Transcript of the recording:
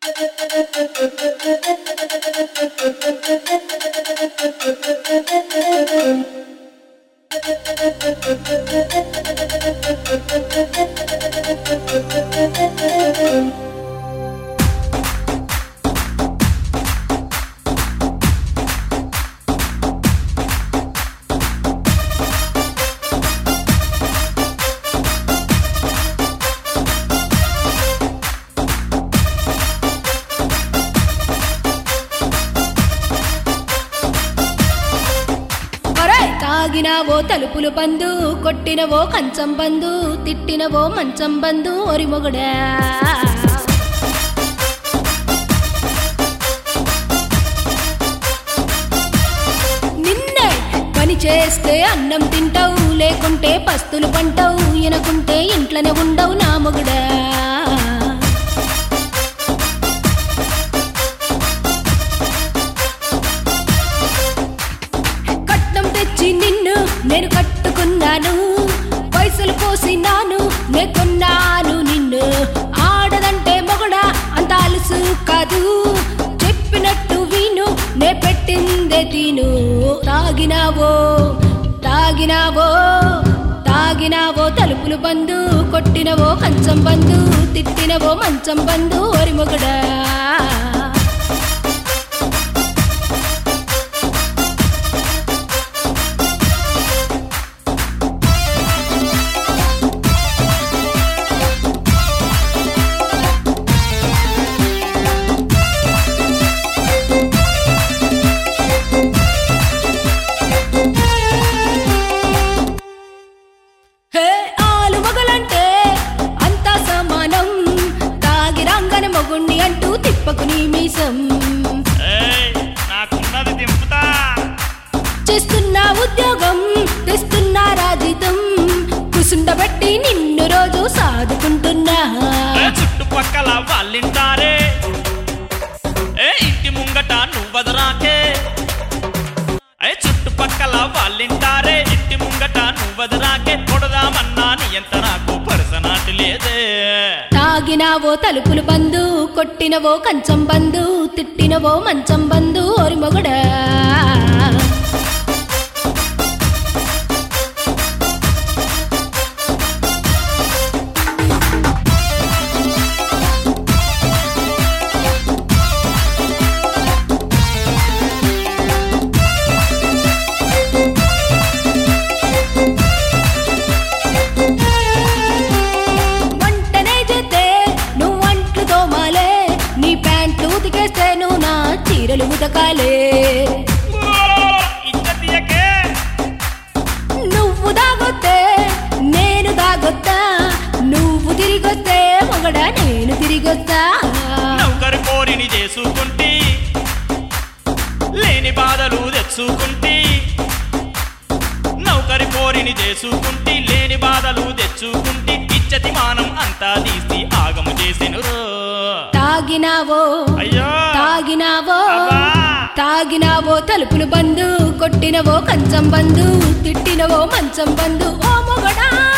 ఒరేయ్! తాగినవో తలుపులు బందు కొట్టినవో కంచం బందు తిట్టినవో మంచం బందు ఒరి మొగుడా నిన్నే పని చేస్తే అన్నం తింటావు లేకుంటే పస్తులు పంటావు ఇనకుంటే ఇంట్లోనే ఉండవు నా మొగుడా కట్నం తెచ్చి నిన్ను నేను కట్టుకున్నాను పైసలు పోసినాను నే కొన్నాను నిన్ను ఆడదంటే మొగడా అంత అలుసు కాదు చెప్పినట్టు విను నే పెట్టిందే తిను తాగినావో తాగినావో తాగినావో తలుపులు బందు కొట్టినవో కంచం బందు తిట్టినవో మంచం బందు ఒరి మొగడా హే ఆలు మొగలంటే అంతా సమానం తాగిరాంగని మొగుణ్ణి అంటూ తిప్పకు నీ మీసం ఏయ్, నాకున్నది దింపుతా చేస్తున్నా ఉద్యోగం తెస్తున్నా రాజితం కుసుండబెట్టి నిన్ను రోజు సాదుకుంటున్నా ఏ, చుట్టుపక్కల వాళ్ళింటారే ఏ ఇంటి ముంగట నువ్వదరాకే ఏ చుట్టుపక్కల వాళ్ళింటారే ఇంటి ముంగట నువ్వదరాకే కొడదామన్నా నీ ఎంత నాకు పర్సనాటి లేదే తాగినావో తలుపులు బందు కొట్టినవో కంచం బందు తిట్టినవో మంచం బందు ఓరి మొగుడా వంటనే చేస్తే నువ్వు అంట్లు తోమాలే నీ ప్యాంట్లు ఉతికేస్తే నువ్వు నా చీరలు ఉతకాలే ఇచ్చతీయకే నువ్వు దాగొత్తే నేను దాగొత్తా నువ్వు తిరిగొస్తే మొగడా నేను తిరిగొస్తా నౌకరు కోరిని చేసుకుంటి లేని బాధలు తెచ్చుకుంటి నౌకరి కోరిని చేసుకుంటి లేని బాధలు తెచ్చుకుంటి ఇచ్చతి మానం అంతా తీసి ఆగము చేసెను తాగినావో అయ్యో తాగినావో అబ్బా! తాగినావో తలుపులు బందు కొట్టినవో కంచం బందు తిట్టినవో మంచం బందు ఓ మొగడా